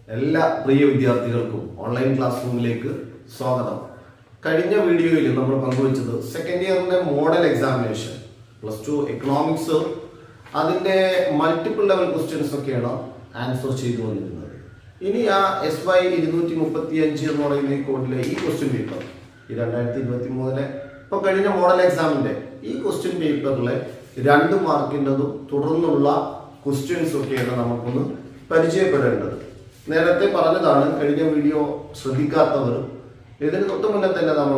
എല്ലാ പ്രിയ വിദ്യാർത്ഥികൾക്കും online class റൂമിലേക്ക് സ്വാഗതം കഴിഞ്ഞ വീഡിയോയിൽ നമ്മൾ പങ്കുവച്ചത് സെക്കൻഡ് ഇയറിന്റെ model examination plus two economics അതിന്റെ മൾട്ടിപ്പിൾ ലെവൽ ക്വസ്റ്റ്യൻസ് ഒക്കെയാണ് ആൻസർ ചെയ്തു വന്നിരുന്നത് ഇനി ആ എസ് വൈ ഇരുന്നൂറ്റി മുപ്പത്തി അഞ്ച് എന്ന് പറയുന്ന ഈ കോഡിലെ ഈ ക്വസ്റ്റ്യൻ പേപ്പർ ഈ രണ്ടായിരത്തി ഇരുപത്തി മൂന്നിലെ ഇപ്പൊ കഴിഞ്ഞ മോഡൽ എക്സാമിന്റെ ഈ ക്വസ്റ്റ്യൻ പേപ്പറിലെ രണ്ട് മാർക്കിൻ്റെതും തുടർന്നുള്ള ക്വസ്റ്റ്യൻസ് ഒക്കെയാണ് നമുക്കൊന്ന് പരിചയപ്പെടേണ്ടത് നേരത്തെ പറഞ്ഞതാണ് കഴിഞ്ഞ വീഡിയോ ശ്രദ്ധിക്കാത്തവർ ഇതിന് തൊട്ട് മുന്നേ തന്നെ നമ്മൾ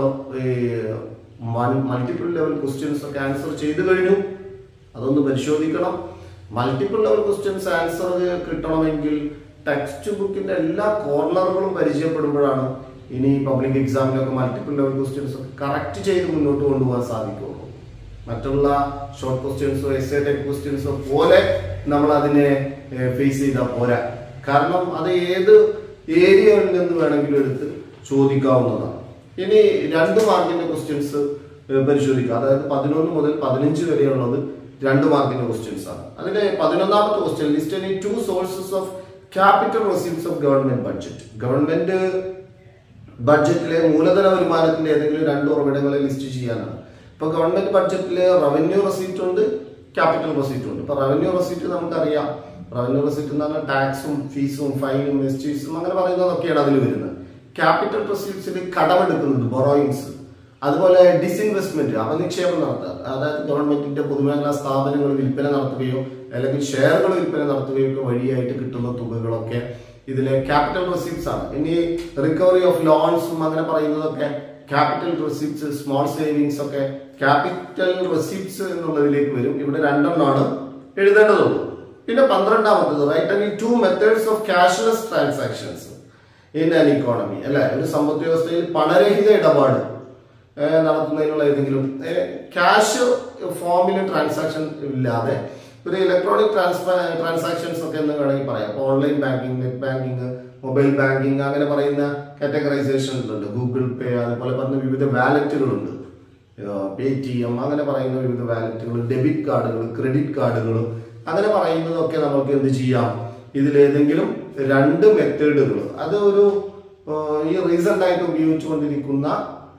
മൾട്ടിപ്പിൾ ലെവൽ ക്വസ്റ്റ്യൻസ് ഒക്കെ ആൻസർ ചെയ്തു കഴിഞ്ഞു അതൊന്ന് പരിശോധിക്കണം മൾട്ടിപ്പിൾ ലെവൽ ക്വസ്റ്റ്യൻസ് ആൻസർ കിട്ടണമെങ്കിൽ ടെക്സ്റ്റ് ബുക്കിന്റെ എല്ലാ കോർണറുകളും പരിചയപ്പെടുമ്പോഴാണ് ഇനി പബ്ലിക് എക്സാമിലൊക്കെ മൾട്ടിപ്പിൾ ലെവൽ ക്വസ്റ്റ്യൻസ് ഒക്കെ കറക്റ്റ് ചെയ്ത് മുന്നോട്ട് കൊണ്ടുപോകാൻ സാധിക്കുള്ളൂ മറ്റുള്ള ഷോർട്ട് ക്വസ്റ്റ്യൻസോ എസ് എ ടൈപ്പ് ക്വസ്റ്റ്യൻസോ പോലെ നമ്മൾ അതിനെ ഫേസ് ചെയ്താൽ പോരാ കാരണം അത് ഏത് ഏരിയയിൽ നിന്ന് വേണമെങ്കിലും എടുത്ത് ചോദിക്കാവുന്നതാണ് ഇനി രണ്ട് മാർക്കിന്റെ ക്വസ്റ്റ്യൻസ് പരിശോധിക്കുക അതായത് പതിനൊന്ന് മുതൽ പതിനഞ്ച് വരെയുള്ളത് രണ്ട് മാർക്കിന്റെ ക്വസ്റ്റ്യൻസ് ആണ് അതിലെ പതിനൊന്നാമത്തെ question list any two sources of capital receipts of government budget government ബഡ്ജറ്റിലെ മൂലധന വരുമാനത്തിന്റെ ഏതെങ്കിലും രണ്ട് ഉറവിടങ്ങളെ ലിസ്റ്റ് ചെയ്യാനാണ് ഇപ്പൊ ഗവൺമെന്റ് ബഡ്ജറ്റില് റവന്യൂ റെസീറ്റ് ഉണ്ട് ക്യാപിറ്റൽ റെസീറ്റ് ഉണ്ട് ഇപ്പൊ റവന്യൂ റെസീറ്റ് നമുക്കറിയാം റവന്യൂ റെസീറ്റ് എന്ന് പറഞ്ഞാൽ ടാക്സും ഫീസും ഫൈനും എസ്റ്റീസും അങ്ങനെ പറയുന്നതൊക്കെയാണ് അതിൽ വരുന്നത് ക്യാപിറ്റൽ റെസീറ്റ്സിൽ കടമെടുക്കുന്നത് ബൊറോയിങ്സ് അതുപോലെ ഡിസ്ഇൻവെസ്റ്റ്മെന്റ് അവനിക്ഷേപം നടത്തുക അതായത് ഗവൺമെന്റിന്റെ പൊതുമേഖലാ സ്ഥാപനങ്ങൾ വിൽപ്പന നടത്തുകയോ അല്ലെങ്കിൽ ഷെയറുകൾ വിൽപ്പന നടത്തുകയോ ഒക്കെ വഴിയായിട്ട് കിട്ടുന്ന തുകകളൊക്കെ ഇതിലെ ക്യാപിറ്റൽ റെസിപ്റ്റ്സ് ആണ് ഇനി റിക്കവറി ഓഫ് ലോൺസും അങ്ങനെ പറയുന്നതൊക്കെ ക്യാപിറ്റൽ റെസിപ്റ്റ്സ് സ്മോൾ സേവിങ്സ് ഒക്കെ ക്യാപിറ്റൽ റെസിപ്റ്റ്സ് എന്നുള്ളതിലേക്ക് വരും ഇവിടെ രണ്ടെണ്ണമാണ് എഴുതേണ്ടതുള്ളൂ പിന്നെ പന്ത്രണ്ടാമത്തത് write and two methods of cashless transactions in an economy അല്ലെ ഒരു സമ്പദ് വ്യവസ്ഥയിൽ പണരഹിത ഇടപാട് ഏഹ് നടത്തുന്നതിനുള്ള ഏതെങ്കിലും ക്യാഷ് ഫോമിൽ ട്രാൻസാക്ഷൻ ഇല്ലാതെ ഒരു ഇലക്ട്രോണിക് ട്രാൻസ്ഫർ ട്രാൻസാക്ഷൻസ് ഒക്കെ എന്ന് വേണമെങ്കിൽ പറയാം അപ്പോൾ online banking net banking mobile banking അങ്ങനെ പറയുന്ന കാറ്റഗറൈസേഷൻ ഉണ്ട് ഗൂഗിൾ പേ അതുപോലെ പറഞ്ഞ വിവിധ വാലറ്റുകളുണ്ട് പേ ടി എം അങ്ങനെ പറയുന്ന വിവിധ വാലറ്റുകൾ ഡെബിറ്റ് കാർഡുകൾ ക്രെഡിറ്റ് കാർഡുകൾ അങ്ങനെ പറയുന്നതൊക്കെ നമുക്ക് എന്ത് ചെയ്യാം ഇതിലേതെങ്കിലും രണ്ട് മെത്തേഡുകൾ അത് ഒരു ഏഹ്, ഈ റീസെന്റ് ആയിട്ട് ഉപയോഗിച്ചുകൊണ്ടിരിക്കുന്ന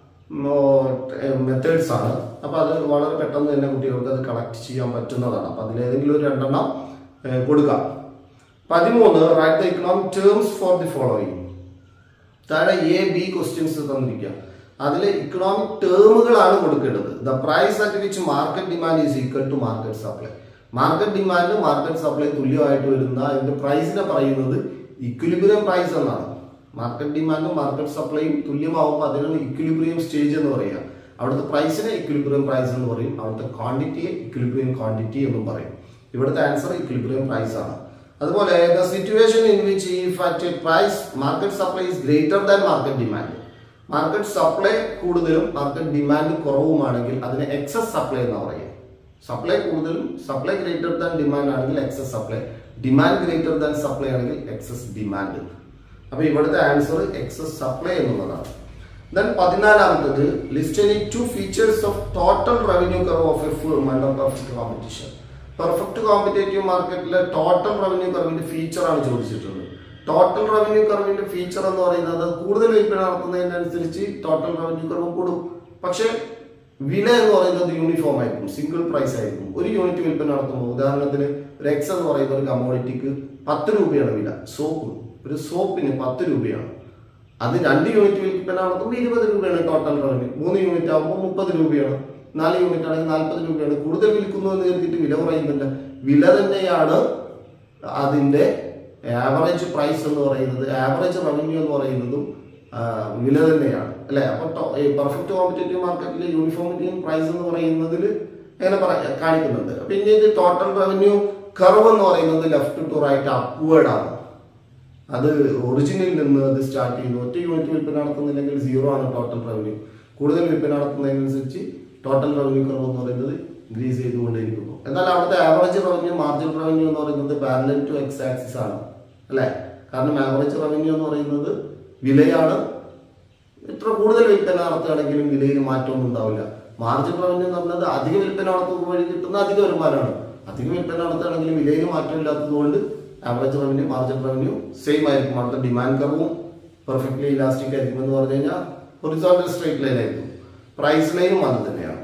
മെത്തേഡ്സ് ആണ് അപ്പൊ അത് വളരെ പെട്ടെന്ന് തന്നെ കുട്ടികൾക്ക് അത് കളക്ട് ചെയ്യാൻ പറ്റുന്നതാണ് അപ്പൊ അതിലേതെങ്കിലും ഒരു രണ്ടെണ്ണം ഏഹ്, കൊടുക്കാം പതിമൂന്ന് write the economic terms for the following താഴെ എ ബി ക്വസ്റ്റ്യൻസ് തന്നിരിക്കുക അതിൽ ഇക്കണോമിക് ടേമുകളാണ് കൊടുക്കേണ്ടത് the price at which market demand is equal to market supply market demand market supply തുല്യമായിട്ട് വരുന്ന അതിന്റെ പ്രൈസിനെ പറയുന്നത് ഇക്വിലിബ്രിയം പ്രൈസ് എന്നാണ് മാർക്കറ്റ് ഡിമാൻഡും മാർക്കറ്റ് സപ്ലൈയും തുല്യമാവുമ്പോൾ അതിനാണ് ഇക്വിലിബ്രിയം സ്റ്റേജ് എന്ന് പറയുക അവിടുത്തെ പ്രൈസിനെ ഇക്വിലിബ്രിയം പ്രൈസ് എന്ന് പറയും അവിടുത്തെ ക്വാണ്ടിറ്റിയെ ഇക്വിലിബ്രിയം ക്വാണ്ടിറ്റി എന്നും പറയും ഇവിടുത്തെ ആൻസർ ഇക്വിലിബ്രിയം പ്രൈസ് ആണ് അതുപോലെ the situation in which if at a price market supply is greater than market demand market supply കൂടുതലും മാർക്കറ്റ് ഡിമാൻഡ് കുറവുമാണെങ്കിൽ അതിനെ എക്സസ് സപ്ലൈ എന്ന് പറയും സപ്ലൈ കൂടുതലും സപ്ലൈ ഗ്രേറ്റർ ദാൻ ഡിമാൻഡ് ആണെങ്കിൽ excess supply demand greater than supply ആണെങ്കിൽ excess demand അപ്പൊ ഇവിടുത്തെ ആൻസർ എക്സസ് സപ്ലൈ എന്നുള്ളതാണ് ദെൻ പതിനാലാമത്തത് list any two features of total revenue curve of a firm under perfect competition perfect competitive മാർക്കറ്റിലെ total revenue കർവിന്റെ feature ആണ് ചോദിച്ചിട്ടുള്ളത് total revenue കർവിന്റെ ഫീച്ചർ എന്ന് പറയുന്നത് കൂടുതൽ വിൽപ്പന നടത്തുന്നതിനനുസരിച്ച് ടോട്ടൽ റവന്യൂ കർവ് കൂടും പക്ഷേ വില എന്ന് പറയുന്നത് യൂണിഫോം ആയിരിക്കും സിംഗിൾ പ്രൈസ് ആയിരിക്കും ഒരു യൂണിറ്റ് വിൽപ്പന നടത്തുമ്പോൾ ഉദാഹരണത്തിന് ഒരു എക്സ് എന്ന് പറയുന്ന ഒരു കമ്മോഡിറ്റിക്ക് പത്ത് രൂപയാണ് വില സോപ്പ് ഒരു സോപ്പിന് പത്ത് രൂപയാണ് അത് രണ്ട് യൂണിറ്റ് വിൽപ്പന നടത്തുമ്പോൾ ഇരുപത് രൂപയാണ് ടോട്ടൽ റവന്യൂ മൂന്ന് യൂണിറ്റ് ആകുമ്പോൾ മുപ്പത് രൂപയാണ് നാല് യൂണിറ്റ് ആണെങ്കിൽ നാൽപ്പത് രൂപയാണ് കൂടുതൽ വിൽക്കുന്നു എന്ന് കരുതിയിട്ട് വില കുറയുന്നില്ല വില തന്നെയാണ് അതിന്റെ ആവറേജ് പ്രൈസ് എന്ന് പറയുന്നത് ആവറേജ് റവന്യൂ എന്ന് പറയുന്നതും ആ, വില തന്നെയാണ് അല്ലെ അപ്പൊ പെർഫെക്റ്റ് കോമ്പറ്റേറ്റീവ് മാർക്കറ്റിലെ യൂണിഫോമിറ്റിയും പ്രൈസ് എന്ന് പറയുന്നതിൽ അങ്ങനെ പറ- കാണിക്കുന്നുണ്ട് പിന്നെ ഇത് ടോട്ടൽ റവന്യൂ കർവ് എന്ന് പറയുന്നത് ലെഫ്റ്റ് ടു റൈറ്റ് അപ്വേർഡ് ആണ് അത് ഒറിജിനിൽ നിന്ന് അത് സ്റ്റാർട്ട് ചെയ്യുന്നു ഒറ്റ യൂണിറ്റ് വിൽപ്പന നടത്തുന്നില്ലെങ്കിൽ സീറോ ആണ് ടോട്ടൽ റവന്യൂ കൂടുതൽ വിൽപ്പന നടത്തുന്നതിനനുസരിച്ച് ടോട്ടൽ റവന്യൂ കർവ് എന്ന് പറയുന്നത് ഇൻക്രീസ് ചെയ്തുകൊണ്ടേയിരിക്കുന്നു എന്നാൽ അവിടുത്തെ ആവറേജ് റവന്യൂ മാർജിൻ റവന്യൂ എന്ന് പറയുന്നത് പാരലൽ ടു എക്സ് ആക്സിസ് ആണ് അല്ലേ കാരണം ആവറേജ് റവന്യൂ എന്ന് പറയുന്നത് വിലയാണ് ഇത്ര കൂടുതൽ വിൽപ്പന നടത്തുകയാണെങ്കിലും വിലയിൽ മാറ്റമൊന്നും ഉണ്ടാവില്ല മാർജിൻ റവന്യൂ എന്ന് പറഞ്ഞത് അധിക വിൽപ്പന നടത്തുന്നത് വഴി കിട്ടുന്ന അധിക വരുമാനമാണ് അധിക വിൽപ്പന നടത്തുകയാണെങ്കിലും വിലയിൽ മാറ്റമില്ലാത്തത് കൊണ്ട് average revenue marginal revenue same ആയിരിക്കും അവിടുത്തെ ഡിമാൻഡ് കർവും പെർഫെക്റ്റ്ലി ഇലാസ്റ്റിക് ആയിരിക്കും എന്ന് പറഞ്ഞു കഴിഞ്ഞാൽ ഹൊറിസോണ്ടൽ സ്ട്രേറ്റ് ലൈൻ ആയിരിക്കും പ്രൈസ് ലൈനും അത് തന്നെയാണ്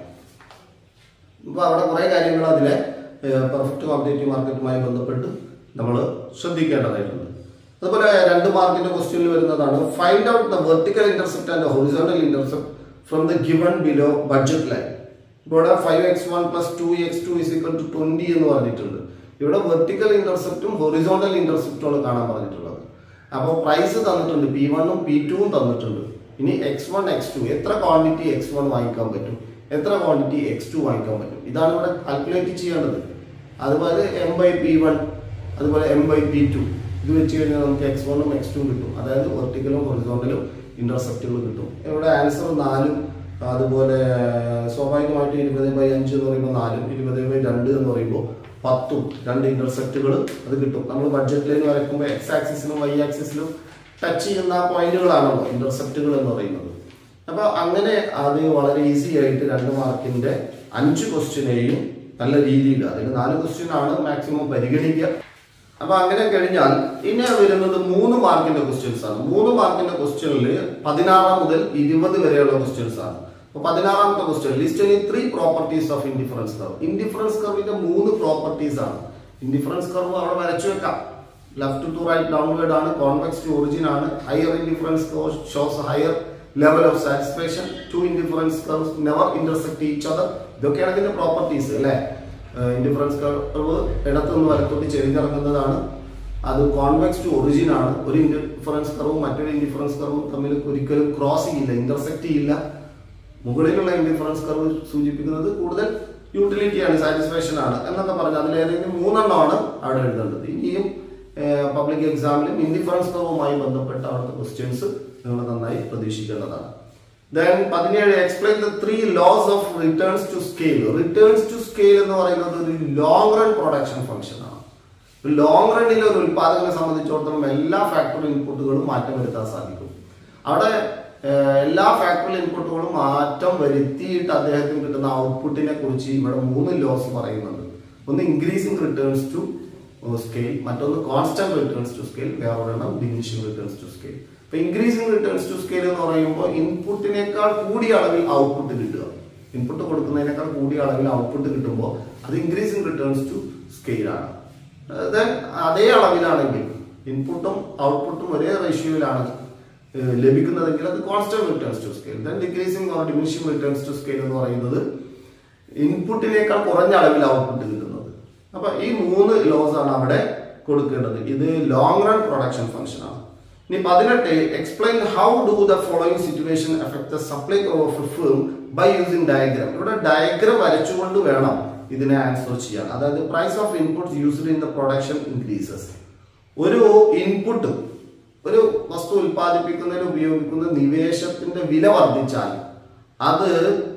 അപ്പോൾ അവിടെ കുറേ കാര്യങ്ങൾ അതിലെ പെർഫെക്റ്റ് കോമ്പറ്റേറ്റീവ് മാർക്കറ്റുമായി ബന്ധപ്പെട്ട് നമ്മൾ ശ്രദ്ധിക്കേണ്ടതായിട്ടുണ്ട് അതുപോലെ രണ്ട് മാർക്കിന്റെ ക്വസ്റ്റ്യനിൽ വരുന്നതാണ് find out the vertical intercept and horizontal intercept from the given below budget line ഇവിടെ five X one plus two X two is equal to twenty എന്ന് പറഞ്ഞിട്ടുണ്ട് ഇവിടെ വെർട്ടിക്കൽ ഇന്റർസെപ്റ്റും ഹൊറിസോണ്ടൽ ഇന്റർസെപ്റ്റുമാണ് കാണാൻ പറഞ്ഞിട്ടുള്ളത് അപ്പോൾ പ്രൈസ് തന്നിട്ടുണ്ട് പി വണ്ണും പി ടുവും തന്നിട്ടുണ്ട് ഇനി എക്സ് വൺ എക്സ് ടു എത്ര ക്വാണ്ടിറ്റി എക്സ് വൺ വാങ്ങിക്കാൻ പറ്റും എത്ര ക്വാണ്ടിറ്റി എക്സ് ടു വാങ്ങിക്കാൻ പറ്റും ഇതാണ് ഇവിടെ കാൽക്കുലേറ്റ് ചെയ്യേണ്ടത് അതുപോലെ എം ബൈ പി വൺ അതുപോലെ എം ബൈ പി ടു ഇത് വെച്ച് കഴിഞ്ഞാൽ നമുക്ക് എക്സ് വണ്ണും എക്സ് ടു കിട്ടും അതായത് വെർട്ടിക്കലും ഹൊറിസോണ്ടലും ഇന്റർസെപ്റ്റുകൾ കിട്ടും ഇവിടെ ആൻസർ നാലും അതുപോലെ സ്വാഭാവികമായിട്ട് ഇരുപത് ബൈ അഞ്ച് എന്ന് പറയുമ്പോൾ നാലും ഇരുപത് ബൈ രണ്ട് എന്ന് പറയുമ്പോൾ പത്തും രണ്ട് ഇന്റർസെപ്റ്റുകൾ അത് കിട്ടും നമ്മൾ ബഡ്ജറ്റ് ലൈൻ വരയ്ക്കുമ്പോൾ എക്സ് ആക്സിസിലും വൈ ആക്സിസിലും ടച്ച് ചെയ്യുന്ന പോയിന്റുകളാണല്ലോ ഇന്റർസെപ്റ്റുകൾ എന്ന് പറയുന്നത് അപ്പൊ അങ്ങനെ അത് വളരെ ഈസി ആയിട്ട് രണ്ട് മാർക്കിന്റെ അഞ്ച് ക്വസ്റ്റ്യനെയും നല്ല രീതിയിൽ അതിൽ നാല് ക്വസ്റ്റ്യൻ ആണ് മാക്സിമം പരിഗണിക്കുക അപ്പൊ അങ്ങനെ കഴിഞ്ഞാൽ ഇനി വരുന്നത് മൂന്ന് മാർക്കിന്റെ ക്വസ്റ്റ്യൻസ് ആണ് മൂന്ന് മാർക്കിന്റെ ക്വസ്റ്റ്യനിൽ പതിനാറാം മുതൽ ഇരുപത് വരെയുള്ള ക്വസ്റ്റ്യൻസ് ആണ് അപ്പൊ പതിനാറാമത്തെ ക്വസ്റ്റ്യൻ ലിസ്റ്റ് ഇനി three properties of indifference curve indifference കർവിന്റെ മൂന്ന് പ്രോപ്പർട്ടീസ് ആണ് ഇൻഡിഫറൻസ് കർവ് അവിടെ വരച്ചു വെക്കാം ലെഫ്റ്റ് ടു റൈറ്റ് ഡൗൺവേർഡ് ആണ് കോൺവെക്സ് ടു ഒറിജിൻ ആണ് higher indifference shows higher level of satisfaction two indifference curves never intersect each other ഇതൊക്കെയാണ് ഇതിന്റെ പ്രോപ്പർട്ടീസ് അല്ലേ ഇൻഡിഫറൻസ് കർവ് ഇടത്തു നിന്ന് വലത്തോട്ട് ചെരിഞ്ഞിറങ്ങുന്നതാണ് അത് കോൺവെക്സ് ടു ഒറിജിൻ ആണ് ഒരു ഇൻഡിഫറൻസ് കർവും മറ്റൊരു ഇൻഡിഫറൻസ് കർവും തമ്മിൽ ഒരിക്കലും ക്രോസ് ചെയ്യില്ല ഇന്റർസെക്ട് ചെയ്യില്ല മുകളിലുള്ള ഇൻഡിഫറൻസ് കർവ് സൂചിപ്പിക്കുന്നത് കൂടുതൽ യൂട്ടിലിറ്റിയാണ് സാറ്റിസ്ഫാക്ഷൻ ആണ് എന്നൊക്കെ പറഞ്ഞ് അതിലേതെങ്കിലും മൂന്നെണ്ണമാണ് അവിടെ എഴുതേണ്ടത് ഇനിയും പബ്ലിക് എക്സാമിലും ഇൻഡിഫറൻസ് കർവുമായി ബന്ധപ്പെട്ട അവിടുത്തെ ക്വസ്റ്റ്യൻസ് നിങ്ങൾ നന്നായി പ്രതീക്ഷിക്കേണ്ടതാണ് ദെൻ പതിനേഴ് explain the three laws of returns to scale returns to scale എന്ന് പറയുന്നത് ഒരു ലോങ് റൺ പ്രൊഡക്ഷൻ ഫംഗ്ഷൻ ആണ് ലോങ് റണ്ണിൽ ഒരു ഉൽപാദകനെ സംബന്ധിച്ചിടത്തോളം എല്ലാ ഫാക്ടറി ഇൻപുട്ടുകളും മാറ്റം വരുത്താൻ സാധിക്കും അവിടെ ഏഹ്, എല്ലാ ഫാക്ടറി ഇൻപുട്ടുകളും മാറ്റം വരുത്തിയിട്ട് അദ്ദേഹത്തിന് കിട്ടുന്ന ഔട്ട്പുട്ടിനെ കുറിച്ച് ഇവിടെ മൂന്ന് ലോസ് പറയുന്നുണ്ട് ഒന്ന് ഇൻക്രീസിംഗ് റിട്ടേൺസ് ടു സ്കെയിൽ മറ്റൊന്ന് കോൺസ്റ്റന്റ് റിട്ടേൺസ് ടു സ്കെയിൽ വേറൊരെണ്ണം ഡിമിനിഷിംഗ് റിട്ടേൺസ് ടു സ്കെയിൽ ഇപ്പൊ ഇൻക്രീസിംഗ് റിട്ടേൺസ് ടു സ്കെയിൽ എന്ന് പറയുമ്പോൾ ഇൻപുട്ടിനേക്കാൾ കൂടിയ അളവിൽ ഔട്ട്പുട്ട് കിട്ടുക ഇൻപുട്ട് കൊടുക്കുന്നതിനേക്കാൾ കൂടിയ അളവിൽ ഔട്ട്പുട്ട് കിട്ടുമ്പോൾ അത് ഇൻക്രീസിംഗ് റിട്ടേൺസ് ടു സ്കെയിൽ ആണ് ദെൻ അതേ അളവിലാണെങ്കിൽ ഇൻപുട്ടും ഔട്ട്പുട്ടും ഒരേ റേഷ്യോയിലാണ് ഏഹ്, ലഭിക്കുന്നതെങ്കിൽ അത് constant returns to scale then decreasing or diminishing returns to scale എന്ന് പറയുന്നത് ഇൻപുട്ടിനേക്കാൾ കുറഞ്ഞ അളവിൽ ഔട്ട്പുട്ട് കിട്ടുന്നത് അപ്പൊ ഈ മൂന്ന് ലോസ് ആണ് അവിടെ കൊടുക്കേണ്ടത് ഇത് ലോങ് റൺ പ്രൊഡക്ഷൻ ഫംഗ്ഷൻ ആണ് ഇനി പതിനെട്ട് explain how do the following situation affect the supply of a film by using diagram ഇവിടെ ഡയഗ്രാം വരച്ചുകൊണ്ട് വേണം ഇതിനെ ആൻസർ ചെയ്യാൻ അതായത് price of input used in the production increases ഒരു ഇൻപുട്ട് ഒരു വസ്തു ഉൽപ്പാദിപ്പിക്കുന്നതിന് ഉപയോഗിക്കുന്ന നിവേശത്തിന്റെ വില വർദ്ധിച്ചാൽ അത്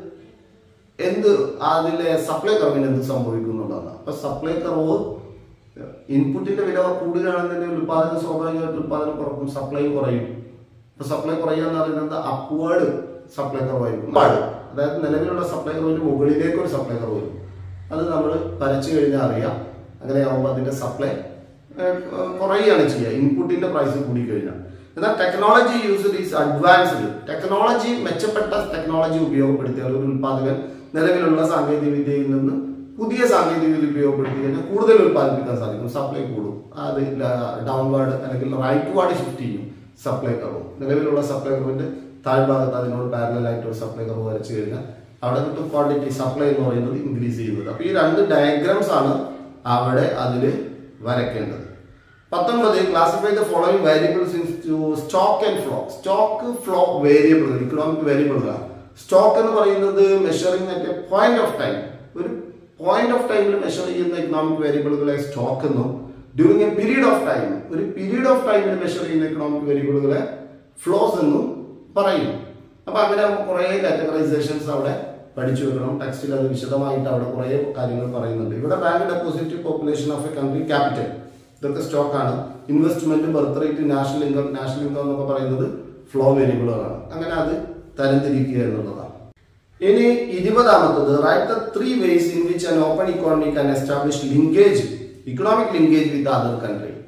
എന്ത് അതിലെ സപ്ലൈ കർവിന് എന്ത് സംഭവിക്കുന്നുള്ളതാണ് അപ്പൊ സപ്ലൈ കർവ് ഇൻപുട്ടിന്റെ വില കൂടുകയാണെന്നുണ്ടെങ്കിൽ ഉൽപാദനം സ്വാഭാവികമായിട്ട് ഉൽപാദനം കുറക്കും സപ്ലൈ കുറയും അപ്പൊ സപ്ലൈ കുറയുക എന്ന് പറയുന്നത് അപ്വേർഡ് സപ്ലൈ കർവായിരിക്കും upward. അതായത് നിലവിലുള്ള സപ്ലൈ കർവിന് മുകളിലേക്ക് ഒരു സപ്ലൈ കർവ് വരും അത് നമ്മൾ വരച്ചു കഴിഞ്ഞാൽ അറിയാം അങ്ങനെയാവുമ്പോൾ അതിന്റെ സപ്ലൈ കുറയുകയാണ് ചെയ്യുക ഇൻപുട്ടിന്റെ പ്രൈസ് കൂടി കഴിഞ്ഞാൽ എന്നാൽ technology used is advanced technology മെച്ചപ്പെട്ട ടെക്നോളജി ഉപയോഗപ്പെടുത്തിയാൽ ഒരു ഉൽപാദകൻ നിലവിലുള്ള സാങ്കേതിക വിദ്യയിൽ നിന്ന് പുതിയ സാങ്കേതിക വിദ്യ ഉപയോഗപ്പെടുത്തി കഴിഞ്ഞാൽ കൂടുതൽ ഉൽപ്പാദിപ്പിക്കാൻ സാധിക്കും സപ്ലൈ കൂടും അത് ഡൗൺവേർഡ് അല്ലെങ്കിൽ റൈറ്റ് വാർഡ് ഷിഫ്റ്റ് ചെയ്യും സപ്ലൈ കർവ് നിലവിലുള്ള സപ്ലൈ കർവിന്റെ താഴ്ഭാഗത്ത് അതിനോട് പാരലൽ ആയിട്ട് ഒരു സപ്ലൈ കർവ് വരച്ചു കഴിഞ്ഞാൽ അവിടെ കിട്ടും ക്വാണ്ടിറ്റി സപ്ലൈ എന്ന് പറയുന്നത് ഇൻക്രീസ് ചെയ്യുന്നത് അപ്പൊ ഈ രണ്ട് ഡയഗ്രാംസ് ആണ് അവിടെ അതിൽ വരയ്ക്കേണ്ടത് പത്തൊൻപത് classify the following variables in stock and flow stock flow വേരിയബിളുകൾ ഇക്കണോമിക് വേരിയബിളുകളാണ് സ്റ്റോക്ക് എന്ന് പറയുന്നത് measuring at a point of time ഒരു പോയിന്റ് ഓഫ് ടൈമിൽ മെഷർ ചെയ്യുന്ന ഇക്കണോമിക് വേരിയബിളുകളെ സ്റ്റോക്ക് എന്നും during a period of time ഒരു പീരീഡ് ഓഫ് ടൈമിൽ മെഷർ ചെയ്യുന്ന ഇക്കണോമിക് വേരിയബിളുകളെ ഫ്ലോസ് എന്നും പറയും അപ്പൊ അങ്ങനെ കുറെ കാറ്റഗറൈസേഷൻസ് അവിടെ പഠിച്ചു വെക്കണം ടെക്സ്റ്റിൽ അത് വിശദമായിട്ട് അവിടെ കുറെ കാര്യങ്ങൾ പറയുന്നുണ്ട് ഇവിടെ bank deposit population of a country capital ഇതൊക്കെ സ്റ്റോക്കാണ് investment birth rate national income national income എന്നൊക്കെ പറയുന്നത് ഫ്ലോ വേരിയബിളുകളാണ് അങ്ങനെ അത് തരംതിരിക്കുക എന്നുള്ളതാണ് ഇനി ഇരുപതാമത്തത് write the three ways in which an open economy can establish linkage economic linkage with other country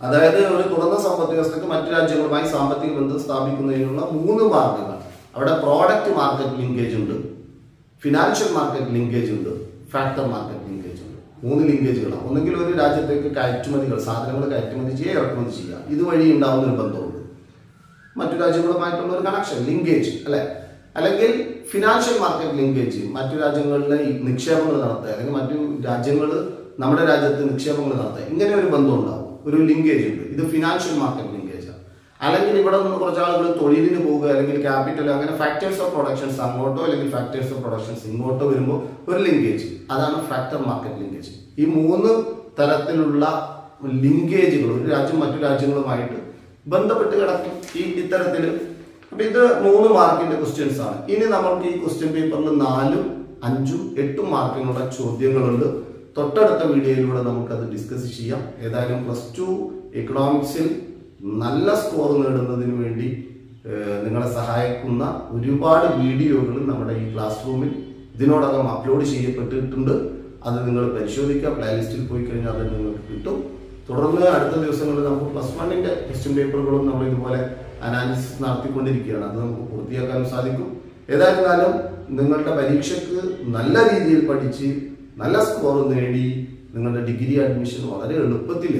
അതായത് ഒരു തുറന്ന സാമ്പത്തിക വ്യവസ്ഥക്ക് മറ്റു രാജ്യങ്ങളുമായി സാമ്പത്തിക ബന്ധം സ്ഥാപിക്കുന്നതിനുള്ള മൂന്ന് മാർഗങ്ങൾ അവിടെ പ്രോഡക്റ്റ് മാർക്കറ്റ് ലിങ്കേജ് ഉണ്ട് ഫിനാൻഷ്യൽ മാർക്കറ്റ് ലിങ്കേജ് ഉണ്ട് ഫാക്ടർ മാർക്കറ്റ് ലിങ്കേജ് ഉണ്ട് മൂന്ന് ലിങ്കേജുകളാണ് ഒന്നെങ്കിൽ ഒരു രാജ്യത്തേക്ക് കയറ്റുമതികൾ സാധനങ്ങൾ കയറ്റുമതി ചെയ്യുക ഇറക്കുമതി ചെയ്യുക ഇതുവഴി ഉണ്ടാവുന്ന ഒരു ബന്ധമുണ്ട് മറ്റു രാജ്യങ്ങളുമായിട്ടുള്ള ഒരു കണക്ഷൻ ലിങ്കേജ് അല്ലെ അല്ലെങ്കിൽ ഫിനാൻഷ്യൽ മാർക്കറ്റ് ലിങ്കേജ് മറ്റു രാജ്യങ്ങളിലെ ഈ നിക്ഷേപങ്ങൾ നടത്തുക അല്ലെങ്കിൽ മറ്റു രാജ്യങ്ങൾ നമ്മുടെ രാജ്യത്ത് നിക്ഷേപങ്ങൾ നടത്തുക ഇങ്ങനെ ഒരു ബന്ധം ഉണ്ടാവും ഒരു ലിങ്കേജ് ഉണ്ട് ഇത് ഫിനാൻഷ്യൽ മാർക്കറ്റ് ലിങ്കേജ് അല്ലെങ്കിൽ ഇവിടെ നിന്ന് കുറച്ച് ആളുകൾ തൊഴിലിന് പോവുക അല്ലെങ്കിൽ ക്യാപിറ്റൽ അങ്ങനെ ഫാക്ടേഴ്സ് ഓഫ് പ്രൊഡക്ഷൻസ് അങ്ങോട്ടോ അല്ലെങ്കിൽ ഫാക്ടേഴ്സ് ഓഫ് പ്രൊഡക്ഷൻസ് ഇങ്ങോട്ടോ വരുമ്പോൾ ഒരു ലിങ്കേജ് അതാണ് ഫാക്ടർ മാർക്കറ്റ് ലിങ്കേജ് ഈ മൂന്ന് തരത്തിലുള്ള ലിങ്കേജുകൾ ഒരു രാജ്യം മറ്റു രാജ്യങ്ങളുമായിട്ട് ബന്ധപ്പെട്ട് കിടക്കും ഈ ഇത്തരത്തിൽ അപ്പൊ ഇത് മൂന്ന് മാർക്കിന്റെ ക്വസ്റ്റ്യൻസ് ആണ് ഇനി നമ്മൾക്ക് ഈ ക്വസ്റ്റ്യൻ പേപ്പറിൽ നാലും അഞ്ചും എട്ടും മാർക്കിനുള്ള ചോദ്യങ്ങളുണ്ട് തൊട്ടടുത്ത വീഡിയോയിലൂടെ നമുക്കത് ഡിസ്കസ് ചെയ്യാം ഏതായാലും പ്ലസ് ടു എക്കണോമിക്സിൽ നല്ല സ്കോർ നേടുന്നതിന് വേണ്ടി ഏഹ്, നിങ്ങളെ സഹായിക്കുന്ന ഒരുപാട് വീഡിയോകൾ നമ്മുടെ ഈ ക്ലാസ് റൂമിൽ ഇതിനോടകം അപ്ലോഡ് ചെയ്യപ്പെട്ടിട്ടുണ്ട് അത് നിങ്ങൾ പരിശോധിക്കുക പ്ലേലിസ്റ്റിൽ പോയി കഴിഞ്ഞാൽ അത് നിങ്ങൾക്ക് കിട്ടും തുടർന്ന് അടുത്ത ദിവസങ്ങളിൽ നമുക്ക് പ്ലസ് വണ്ണിന്റെ ക്വസ്റ്റ്യൻ പേപ്പറുകളും നമ്മൾ ഇതുപോലെ അനാലിസിസ് നടത്തിക്കൊണ്ടിരിക്കുകയാണ് അത് നമുക്ക് പൂർത്തിയാക്കാനും സാധിക്കും ഏതായിരുന്നാലും നിങ്ങളുടെ പരീക്ഷയ്ക്ക് നല്ല രീതിയിൽ പഠിച്ച് നല്ല സ്കോർ നേടി നിങ്ങളുടെ ഡിഗ്രി അഡ്മിഷൻ വളരെ എളുപ്പത്തിൽ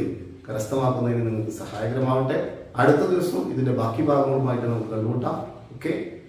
കരസ്ഥമാക്കുന്നതിന് നിങ്ങൾക്ക് സഹായകരമാവട്ടെ അടുത്ത ദിവസം ഇതിന്റെ ബാക്കി ഭാഗങ്ങളുമായിട്ട് നമുക്ക് കണ്ടുമുട്ടാം ഓക്കെ